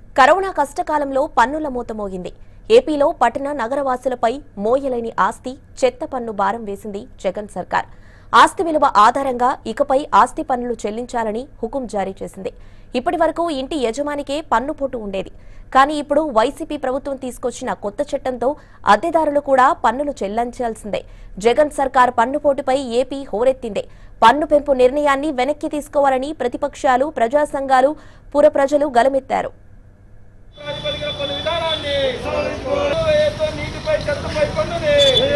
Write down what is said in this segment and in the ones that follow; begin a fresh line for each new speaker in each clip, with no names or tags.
corona కష్టకాలంలో పన్నుల మూత మోగింది ఏపీలో పట్టణ నగరవాసులపై మోయలేని ఆస్తి చెత్త పన్ను భారం వేసింది జగన్ సర్కార్ ఆస్తి విలువ ఆధారంగా ఇకపై ఆస్తి పన్నులు చెల్లించాలని హుకుం జారీ చేసింది ఇప్పటి వరకు ఇంటి యజమానికే పన్ను పోటు ఉండేది కానీ ఇప్పుడు వైసీపీ ప్రభుత్వం తీసుకొచ్చిన కొత్త చట్టంతో అద్దెదారులు కూడా పన్నులు చెల్లించాల్సిందే జగన్ సర్కార్ పన్నుపోటుపై ఏపీ హోరెత్తిందే పన్ను పెంపు నిర్ణయాన్ని వెనక్కి తీసుకోవాలని ప్రతిపక్షాలు ప్రజా సంఘాలు పుర ప్రజలు గలమెత్తారు
ప్రాతిపదికన పన్ను విధానాన్ని వేయొద్దు, నీటిపై చెత్తపై పన్నుని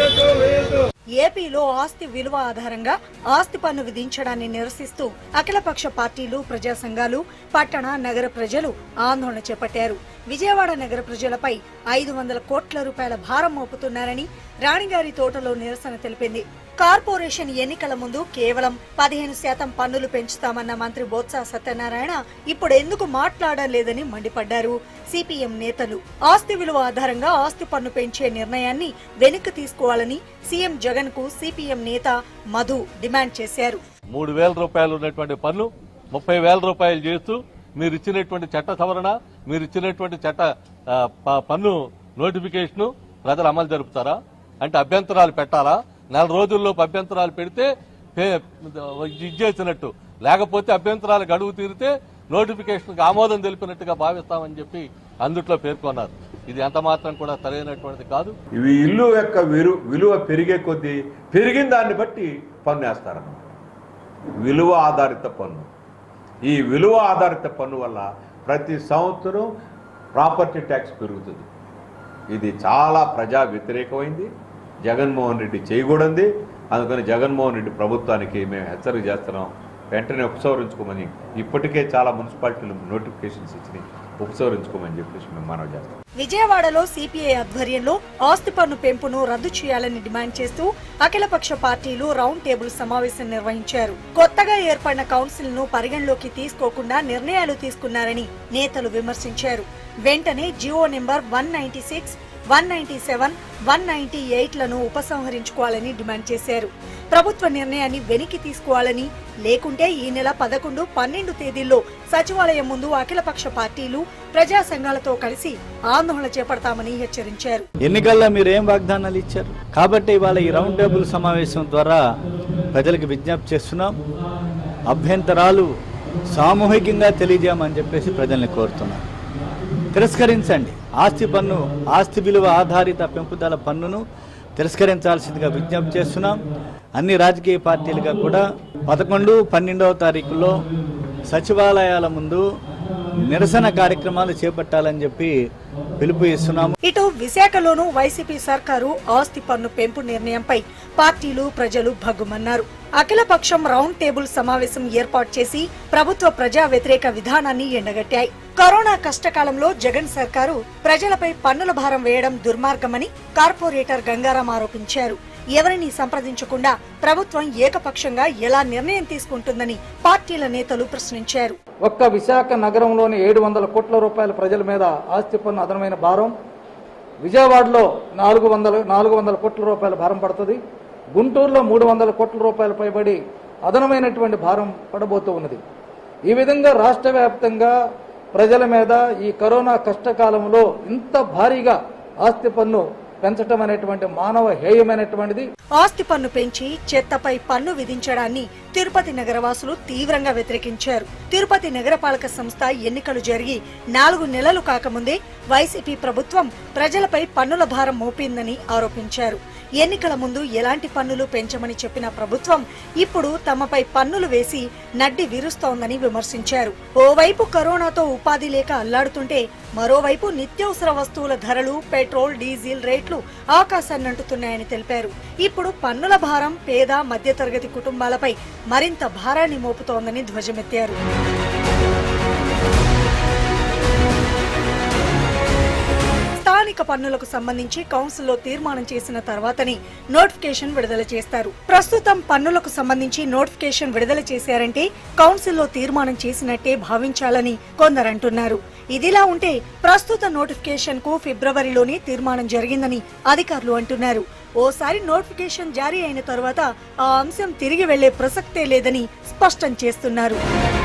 ఏపీలో ఆస్తి విలువ ఆధారంగా ఆస్తి పన్ను విధించడాన్ని నిరసిస్తూ అఖిలపక్ష పార్టీలు ప్రజా సంఘాలు పట్టణ నగర ప్రజలు ఆందోళన చేపట్టారు విజయవాడ నగర ప్రజలపై ఐదు వందల కోట్ల రూపాయల భారం మోపుతున్నారని రాణిగారి తోటలో నిరసన తెలిపింది కార్పొరేషన్ ఎన్నికల ముందు కేవలం పదిహేను శాతం పన్నులు పెంచుతామన్న మంత్రి బొత్స సత్యనారాయణ ఇప్పుడు ఎందుకు మాట్లాడడం లేదని మండిపడ్డారు సిపిఎం నేతలు ఆస్తి విలువ ఆధారంగా ఆస్తి పన్ను పెంచే నిర్ణయాన్ని వెనక్కి తీసుకోవాలని సీఎం జగన్ కు సిపిఎం నేత మధు డిమాండ్ చేశారు
మూడు వేల రూపాయలు ఉన్నటువంటి పన్ను ముప్పై వేల రూపాయలు చేస్తూ మీరు ఇచ్చినటువంటి చట్ట సవరణ మీరు ఇచ్చినటువంటి చట్ట ఆ, ప- పన్ను నోటిఫికేషన్ ప్రజలు అమలు జరుపుతారా అంటే అభ్యంతరాలు పెట్టాలా నెల రోజుల్లోపు అభ్యంతరాలు పెడితే పే- ఇది చేసినట్టు లేకపోతే అభ్యంతరాలు గడువు తీరితే నోటిఫికేషన్కి ఆమోదం తెలిపినట్టుగా భావిస్తామని చెప్పి అందుట్లో పేర్కొన్నారు ఇది ఎంత మాత్రం కూడా సరైనటువంటిది కాదు
ఇవి ఇల్లు యొక్క విలు విలువ పెరిగే కొద్దీ పెరిగిన దాన్ని బట్టి పన్ను వేస్తారన్నమాట విలువ ఆధారిత పన్ను ఈ విలువ ఆధారిత పన్ను వల్ల ప్రతి సంవత్సరం ప్రాపర్టీ ట్యాక్స్ పెరుగుతుంది ఇది చాలా ప్రజా వ్యతిరేకమైంది జగన్మోహన్ రెడ్డి చేయకూడంది అందుకని జగన్మోహన్ రెడ్డి ప్రభుత్వానికి మేము హెచ్చరిక చేస్తున్నాం వెంటనే ఉపసంహరించుకోమని ఇప్పటికే చాలా మున్సిపాలిటీలు నోటిఫికేషన్స్ ఇచ్చినాయి ఉపసంహరించుకోమని చెప్పేసి మేము మనవి చేస్తాం
విజయవాడలో సిపిఐ ఆధ్వర్యంలో ఆస్తి పన్ను పెంపును రద్దు చేయాలని డిమాండ్ చేస్తూ అఖిలపక్ష పార్టీలు రౌండ్ టేబుల్ సమావేశం నిర్వహించారు కొత్తగా ఏర్పడిన కౌన్సిల్ ను పరిగణలోకి తీసుకోకుండా నిర్ణయాలు తీసుకున్నారని నేతలు విమర్శించారు వెంటనే Jio number one ninety six one ninety seven one ninety ఎయిట్లను ఉపసంహరించుకోవాలని డిమాండ్ చేశారు ప్రభుత్వ నిర్ణయాన్ని వెనక్కి తీసుకోవాలని లేకుంటే ఈ నెల పదకొండు పన్నెండు తేదీల్లో సచివాలయం ముందు అఖిలపక్ష పార్టీలు ప్రజా సంఘాలతో కలిసి ఆందోళన చేపడతామని హెచ్చరించారు
ఎన్నికల్లో మీరు ఏం వాగ్దానాలు ఇచ్చారు కాబట్టి ఇవాళ ఈ రౌండ్ టేబుల్ సమావేశం ద్వారా ప్రజలకు విజ్ఞప్తి చేస్తున్నాం అభ్యంతరాలు సామూహికంగా తెలియజేయమని చెప్పేసి ప్రజల్ని కోరుతున్నాం తిరస్కరించండి ఆస్తి పన్ను ఆస్తి విలువ ఆధారిత పెంపుదల పన్నును తిరస్కరించాల్సిందిగా విజ్ఞప్తి చేస్తున్నాం అన్ని రాజకీయ పార్టీలుగా కూడా పదకొండు పన్నెండవ తారీఖులో సచివాలయాల ముందు నిరసన కార్యక్రమాలు చేపట్టాలని చెప్పి పిలుపు ఇస్తున్నాము
ఇటు విశాఖలోనూ వైసీపీ సర్కారు ఆస్తి పన్ను పెంపు నిర్ణయంపై పార్టీలు ప్రజలు భగ్గుమన్నారు అఖిలపక్షం రౌండ్ టేబుల్ సమావేశం ఏర్పాటు చేసి ప్రభుత్వ ప్రజా వ్యతిరేక విధానాన్ని ఎండగట్టాయి కరోనా కష్టకాలంలో జగన్ సర్కారు ప్రజలపై పన్నుల భారం వేయడం దుర్మార్గమని కార్పొరేటర్ గంగారాం ఆరోపించారు ఎవరిని సంప్రదించకుండా ప్రభుత్వం ఏకపక్షంగా ఎలా నిర్ణయం తీసుకుంటుందని పార్టీల నేతలు ప్రశ్నించారు
ఒక్క విశాఖ నగరంలోని ఏడు వందల కోట్ల రూపాయల ప్రజల మీద ఆస్తి పన్ను అదనమైన భారం విజయవాడలో నాలుగు వందల నాలుగు వందల కోట్ల రూపాయల భారం పడుతుంది గుంటూరులో మూడు వందల కోట్ల రూపాయల పైబడి అదనమైనటువంటి భారం పడబోతూ ఉన్నది ఈ విధంగా రాష్ట్ర వ్యాప్తంగా ప్రజల మీద ఈ కరోనా కష్టకాలంలో ఇంత భారీగా ఆస్తి పన్ను పెంచడం అనేటువంటి మానవ హేయమైనటువంటిది
ఆస్తి పన్ను పెంచి చెత్తపై పన్ను విధించడాన్ని తిరుపతి నగరవాసులు తీవ్రంగా వ్యతిరేకించారు తిరుపతి నగరపాలక సంస్థ ఎన్నికలు జరిగి నాలుగు నెలలు కాకముందే వైసీపీ ప్రభుత్వం ప్రజలపై పన్నుల భారం మోపిందని ఆరోపించారు ఎన్నికల ముందు ఎలాంటి పన్నులు పెంచమని చెప్పిన ప్రభుత్వం ఇప్పుడు తమపై పన్నులు వేసి నడ్డి విరుస్తోందని విమర్శించారు ఓవైపు కరోనాతో ఉపాధి లేక అల్లాడుతుంటే మరోవైపు నిత్యావసర వస్తువుల ధరలు పెట్రోల్ డీజిల్ రేట్లు ఆకాశాన్నంటుతున్నాయని తెలిపారు ఇప్పుడు పన్నుల భారం పేద మధ్యతరగతి కుటుంబాలపై మరింత భారాన్ని మోపుతోందని ధ్వజమెత్తారు స్థానిక పన్నులకు సంబంధించి కౌన్సిల్లో తీర్మానం చేసిన తర్వాతనే నోటిఫికేషన్ విడుదల చేస్తారు ప్రస్తుతం పన్నులకు సంబంధించి నోటిఫికేషన్ విడుదల చేశారంటే కౌన్సిల్లో తీర్మానం చేసినట్టే భావించాలని కొందరంటున్నారు ఇదిలా ఉంటే ప్రస్తుత నోటిఫికేషన్ కు ఫిబ్రవరిలోనే తీర్మానం జరిగిందని అధికారులు అంటున్నారు ఓసారి నోటిఫికేషన్ జారీ అయిన తర్వాత ఆ అంశం తిరిగి వెళ్లే ప్రసక్తే లేదని స్పష్టం చేస్తున్నారు